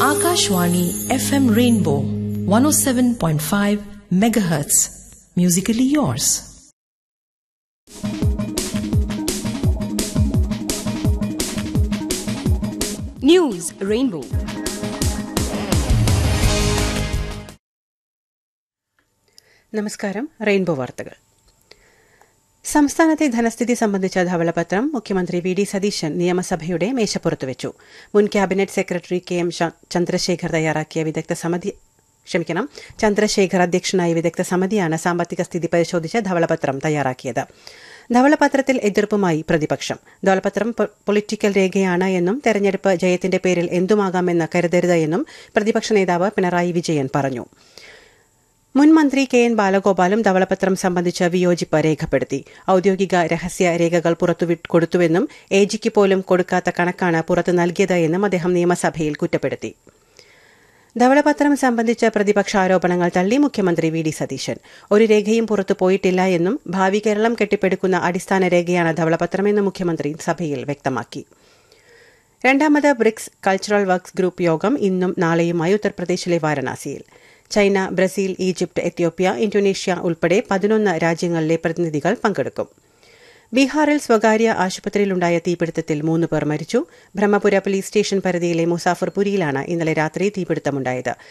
Akashwani FM Rainbow 107.5 megahertz. Musically yours. News Rainbow. നമസ്കാരം Rainbow വാർത്തകൾ സംസ്ഥാനത്തെ ധനസ്ഥിതി സംബന്ധിച്ച ധവളപത്രം മുഖ്യമന്ത്രി വി ഡി സതീശൻ നിയമസഭയുടെ മേശപ്പുറത്ത് വെച്ചു മുൻ cabinet secretary K M Chandrasekhar തയ്യാറാക്കിയ വിദഗ്ധ സമിതി ക്ഷമിക്കണം ചന്ദ്രശേഖർ അധ്യക്ഷനായ വിദഗ്ധ സമിതിയാണ് സാമ്പത്തിക സ്ഥിതി പരിശോധിച്ച് ധവളപത്രം തയ്യാറാക്കിയത് ധവളപത്രത്തിൽ എതിർപ്പുമായി പ്രതിപക്ഷം ധവളപത്രം പൊളിറ്റിക്കൽ രേഖയാണ് എന്നും തെരഞ്ഞെടുപ്പ് ജയത്തിന്റെ പേരിൽ എന്തുമാകാമെന്ന് കരുതരുത് എന്നും പ്രതിപക്ഷ നേതാവ് പിണറായി വിജയൻ പറഞ്ഞു മുൻ മന്ത്രി കെ എൻ ബാലഗോപാലും ധവളപത്രം സംബന്ധിച്ച് വിയോജിപ്പ് രേഖപ്പെടുത്തി ഔദ്യോഗിക രഹസ്യ രേഖകൾ പുറത്തു കൊടുത്തുവെന്നും എ ജിക്ക് പോലും കൊടുക്കാത്ത കണക്കാണ് പുറത്തു നൽകിയത് എന്നും അദ്ദേഹം നിയമസഭയിൽ കുറ്റപ്പെടുത്തി ധവളപത്രം സംബന്ധിച്ച പ്രതിപക്ഷ ആരോപണങ്ങൾ തള്ളി മുഖ്യമന്ത്രി വി ഡി സതീശൻ ഒരു രേഖയും പുറത്തു പോയിട്ടില്ല എന്നും ഭാവി കേരളം കെട്ടിപ്പടുക്കുന്ന അടിസ്ഥാന രേഖയാണ് ധവളപത്രമെന്ന് മുഖ്യമന്ത്രി സഭയിൽ വ്യക്തമാക്കി രണ്ടാമത് ബ്രിക്സ് കൾച്ചറൽ വർക്ക്സ് ഗ്രൂപ്പ് യോഗം ഇന്നും നാളെയുമായി ഉത്തർപ്രദേശിലെ വാരണാസിയിൽ China Brazil Egypt Ethiopia Indonesia ഉൾപ്പെടെ പതിനൊന്ന് രാജ്യങ്ങളിലെ പ്രതിനിധികൾ പങ്കെടുക്കും ബീഹാറിൽ സ്വകാര്യ ആശുപത്രിയിലുണ്ടായ തീപിടുത്തത്തിൽ മൂന്ന് പേർ മരിച്ചു ബ്രഹ്മപുര പോലീസ് സ്റ്റേഷൻ പരിധിയിലെ മുസാഫർപുരിയിലാണ് ഇന്നലെ രാത്രി തീപിടുത്തമുണ്ടായത്